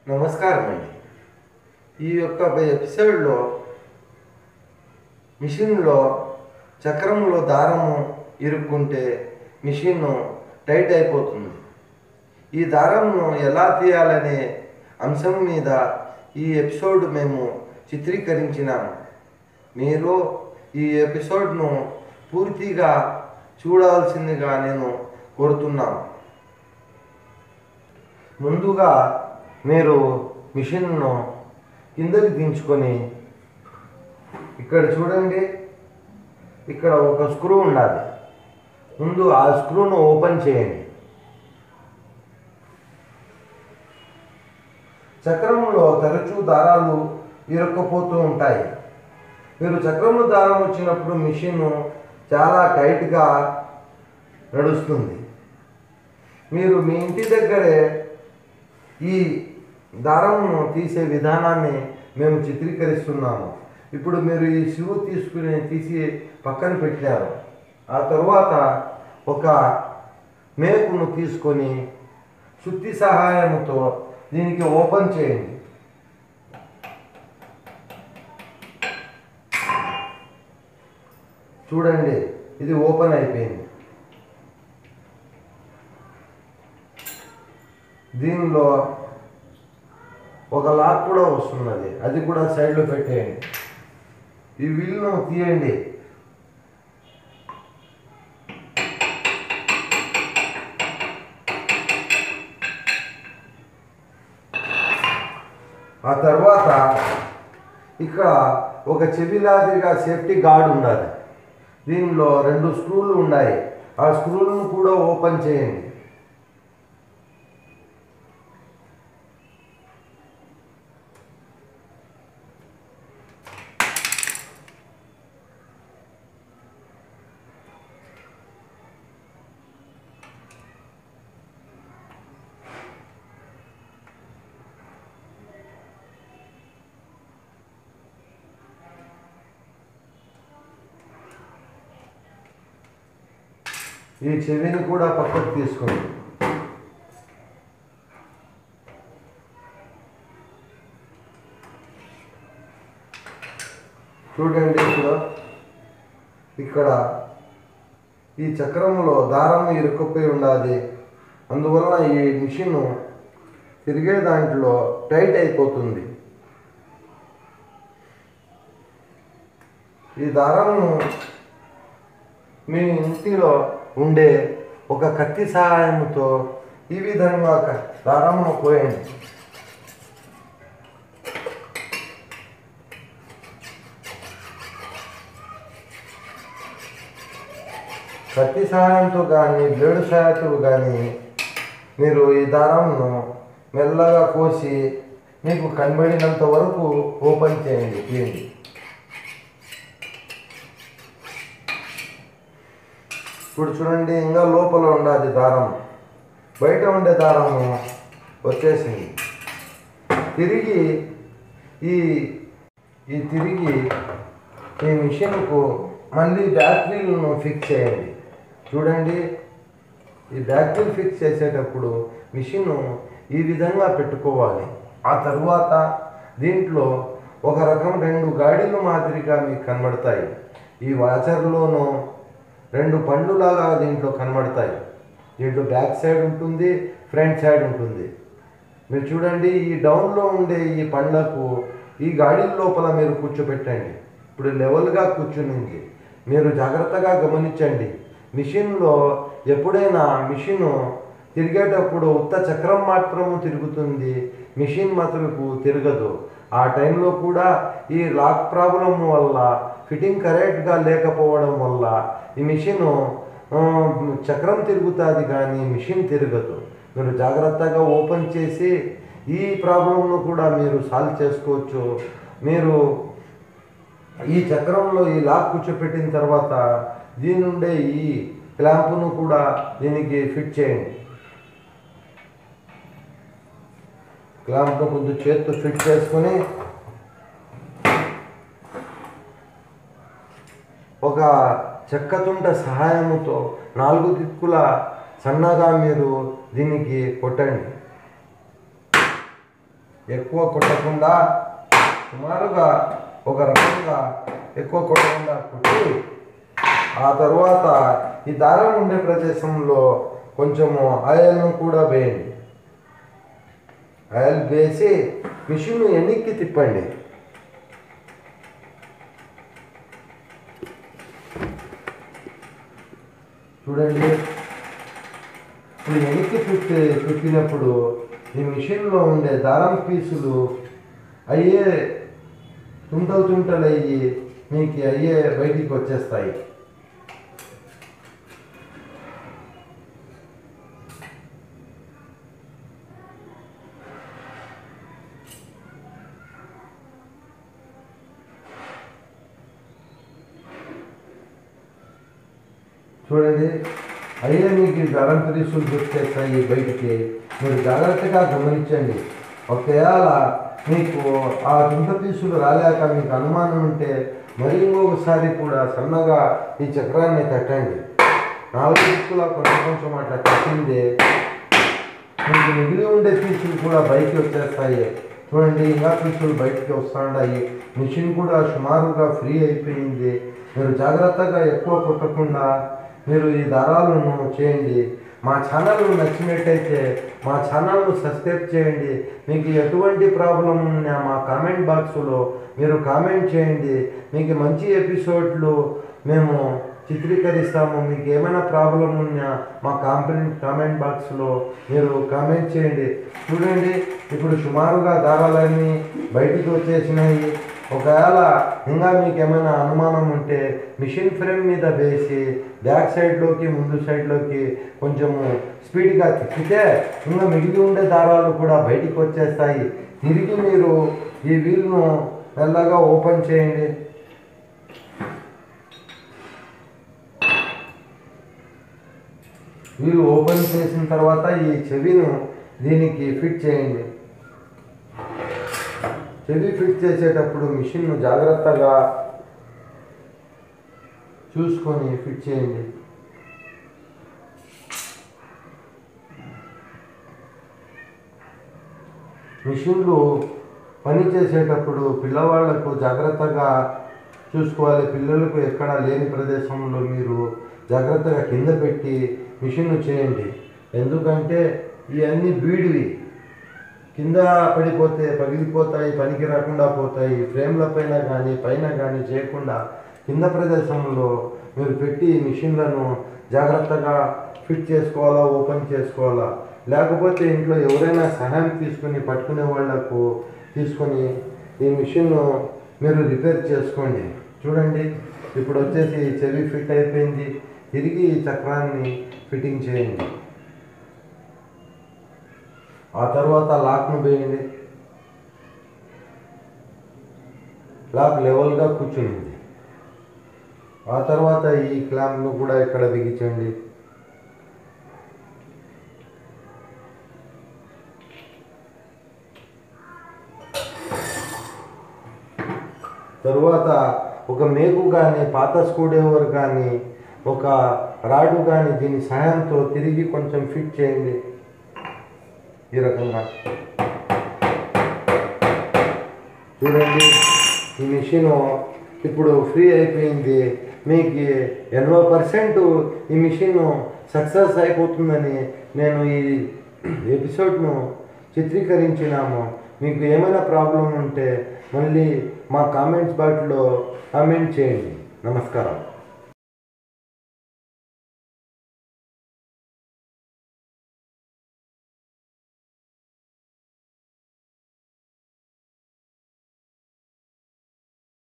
నమస్కారం అండి ఈ యొక్క ఎపిసోడ్లో మిషన్లో చక్రంలో దారము ఇరుక్కుంటే మిషన్ టైట్ అయిపోతుంది ఈ దారంను ఎలా తీయాలనే అంశం మీద ఈ ఎపిసోడ్ మేము చిత్రీకరించినాము మీరు ఈ ఎపిసోడ్ను పూర్తిగా చూడాల్సిందిగా నేను కోరుతున్నాను ముందుగా మీరు మిషన్ను కిందకి దించుకొని ఇక్కడ చూడండి ఇక్కడ ఒక స్క్రూ ఉండాలి ముందు ఆ స్క్రూను ఓపెన్ చేయండి చక్రంలో తరచూ దారాలు ఇరుక్కపోతూ ఉంటాయి మీరు చక్రంలో దారం వచ్చినప్పుడు మిషన్ చాలా టైట్గా నడుస్తుంది మీరు మీ ఇంటి దగ్గరే ఈ దారంను తీసే విధానాన్ని మేము చిత్రీకరిస్తున్నాము ఇప్పుడు మీరు ఈ షూ తీసుకుని తీసి పక్కన పెట్టారు ఆ తర్వాత ఒక మేకును తీసుకొని శుద్ధి సహాయంతో దీనికి ఓపెన్ చేయండి చూడండి ఇది ఓపెన్ అయిపోయింది దీనిలో ఒక లాక్ కూడా వస్తున్నది అది కూడా సైడ్లో పెట్టేయండి ఈ వీల్ను తీయండి ఆ తర్వాత ఇక్కడ ఒక చెవిలాదిగా సేఫ్టీ గార్డ్ ఉన్నది దీనిలో రెండు స్క్రూలు ఉన్నాయి ఆ స్క్రూలను కూడా ఓపెన్ చేయండి ఈ చెవిని కూడా పక్కకు తీసుకోండి చూడండి ఇప్పుడు ఇక్కడ ఈ చక్రంలో దారం ఇరుక్కుపోయి ఉండాలి అందువలన ఈ మిషన్ తిరిగే దాంట్లో టైట్ అయిపోతుంది ఈ దారము మీ ఇంటిలో ఉండే ఒక కత్తి సహాయంతో ఈ విధంగా ఒక దారమును పోయండి కత్తి సహాయంతో కానీ బ్లేడ్ సహాయంతో కానీ మీరు ఈ దారంను మెల్లగా కోసి మీకు కనబడినంత వరకు ఓపెన్ చేయండి తీయండి ఇప్పుడు చూడండి ఇంకా లోపల ఉండాలి దారం బయట ఉండే దారము వచ్చేసింది తిరిగి ఈ ఈ తిరిగి ఈ మిషన్కు మళ్ళీ బ్యాటరీలను ఫిక్స్ చేయండి చూడండి ఈ బ్యాటరీ ఫిక్స్ చేసేటప్పుడు మిషన్ ఈ విధంగా పెట్టుకోవాలి ఆ తరువాత దీంట్లో ఒక రకం రెండు గాడిలు మాదిరిగా మీకు కనబడతాయి ఈ వాచర్లోనూ రెండు పండ్లులాగా దీంట్లో కనబడతాయి దీంట్లో బ్యాక్ సైడ్ ఉంటుంది ఫ్రంట్ సైడ్ ఉంటుంది మీరు చూడండి ఈ డౌన్లో ఉండే ఈ పండ్లకు ఈ గాడి లోపల మీరు కూర్చోబెట్టండి ఇప్పుడు లెవెల్గా కూర్చునింది మీరు జాగ్రత్తగా గమనించండి మిషన్లో ఎప్పుడైనా మిషన్ తిరిగేటప్పుడు ఉత్త చక్రం మాత్రము తిరుగుతుంది మిషన్ మాత్రము తిరగదు ఆ టైంలో కూడా ఈ లాక్ ప్రాబ్లం వల్ల ఫిట్టింగ్ కరెక్ట్గా లేకపోవడం వల్ల ఈ మిషన్ చక్రం తిరుగుతుంది కానీ మిషన్ తిరగదు మీరు జాగ్రత్తగా ఓపెన్ చేసి ఈ ప్రాబ్లంను కూడా మీరు సాల్వ్ చేసుకోవచ్చు మీరు ఈ చక్రంలో ఈ లాక్ కూర్చోపెట్టిన తర్వాత దీని నుండే ఈ క్లాంపును కూడా దీనికి ఫిట్ చేయండి క్లాంప్ను కొంచెం చేత్తో ఫిట్ చేసుకొని ఒక చెక్కతుంట సహాయముతో నాలుగు దిక్కుల సన్నగా మీరు దీనికి కొట్టండి ఎక్కువ కొట్టకుండా సుమారుగా ఒక రకంగా ఎక్కువ కొట్టకుండా కుట్టి ఆ తర్వాత ఈ దారం ఉండే ప్రదేశంలో కొంచెము ఆయిల్ను కూడా వేయండి ఆయిల్ వేసి మిషన్ ఎన్నికి తిప్పండి చూడండి ఇప్పుడు ఎనికి తిప్పి తిప్పినప్పుడు ఈ మిషన్లో ఉండే దారం పీసులు అయ్యే తుంటలు తుంటలు అయ్యి మీకు అయ్యే బయటికి వచ్చేస్తాయి చూడండి అయ్యే మీకు ఈ దారం పీసులు దొరికేస్తాయి బయటికి మీరు జాగ్రత్తగా గమనించండి ఒకవేళ మీకు ఆ తుంట పీసులు రాలేక మీకు అనుమానం ఉంటే మరి ఇంకొకసారి కూడా సన్నగా ఈ చక్రాన్ని కట్టండి నాలుగు దిక్కులా కొంచెం కొంచెం అట్లా కట్టింది మీకు మిగిలి ఉండే పీసులు కూడా బయటికి వచ్చేస్తాయి చూడండి ఇంకా పీసులు బయటికి వస్తున్నాయి మిషన్ కూడా సుమారుగా ఫ్రీ అయిపోయింది మీరు జాగ్రత్తగా ఎక్కువ కొట్టకుండా మీరు ఈ దారాలను చేయండి మా ఛానల్ నచ్చినట్టయితే మా ఛానల్ను సబ్స్క్రైబ్ చేయండి మీకు ఎటువంటి ప్రాబ్లం ఉన్నా మా కామెంట్ బాక్స్లో మీరు కామెంట్ చేయండి మీకు మంచి ఎపిసోడ్లు మేము చిత్రీకరిస్తాము మీకు ఏమైనా ప్రాబ్లం ఉన్నా మా కామెంట్ కామెంట్ బాక్స్లో మీరు కామెంట్ చేయండి చూడండి ఇప్పుడు సుమారుగా దారాలన్నీ బయటికి వచ్చేసినాయి ఒకవేళ ఇంకా మీకు ఏమైనా అనుమానం ఉంటే మిషన్ ఫ్రేమ్ మీద వేసి బ్యాక్ సైడ్లోకి ముందు సైడ్లోకి కొంచెము స్పీడ్గా తిప్పితే ఇంకా మిగిలి ఉండే దారాలు కూడా బయటికి వచ్చేస్తాయి తిరిగి మీరు ఈ వీల్ను మెల్లగా ఓపెన్ చేయండి వీల్ ఓపెన్ చేసిన తర్వాత ఈ చెవిను దీనికి ఫిట్ చేయండి చెవి ఫిట్ చేసేటప్పుడు మిషన్ను జాగ్రత్తగా చూసుకొని ఫిట్ చేయండి మిషన్లు పని చేసేటప్పుడు పిల్లవాళ్లకు జాగ్రత్తగా చూసుకోవాలి పిల్లలకు ఎక్కడ లేని ప్రదేశంలో మీరు జాగ్రత్తగా కింద పెట్టి మిషన్ను చేయండి ఎందుకంటే ఇవన్నీ బీడివి కింద పడిపోతే పగిలిపోతాయి పనికి రాకుండా పోతాయి ఫ్రేమ్ల పైన కానీ పైన కానీ చేయకుండా కింద ప్రదేశంలో మీరు పెట్టి మిషన్లను జాగ్రత్తగా ఫిట్ చేసుకోవాలా ఓపెన్ చేసుకోవాలా లేకపోతే ఇంట్లో ఎవరైనా సహాయం తీసుకుని పట్టుకునే వాళ్లకు తీసుకొని ఈ మిషన్ను మీరు రిపేర్ చేసుకోండి చూడండి ఇప్పుడు వచ్చేసి చెవి ఫిట్ అయిపోయింది తిరిగి ఈ చక్రాన్ని ఫిట్టింగ్ చేయండి ఆ తర్వాత లాక్ను వేయండి లాక్ లెవెల్గా కూర్చుంది ఆ తర్వాత ఈ క్లాంప్ను కూడా ఇక్కడ బిగించండి తరువాత ఒక మేకు కానీ పాత స్క్రూడ్రైవర్ కానీ ఒక రాడు కానీ దీని సహాయంతో తిరిగి కొంచెం ఫిట్ చేయండి ఈ రకంగా చూడండి ఈ మిషన్ ఇప్పుడు ఫ్రీ అయిపోయింది మీకు ఎనభై పర్సెంట్ ఈ మిషన్ సక్సెస్ అయిపోతుందని నేను ఈ ఎపిసోడ్ను చిత్రీకరించినాము మీకు ఏమైనా ప్రాబ్లం ఉంటే మళ్ళీ మా కామెంట్స్ బాట్లో కామెంట్ చేయండి నమస్కారం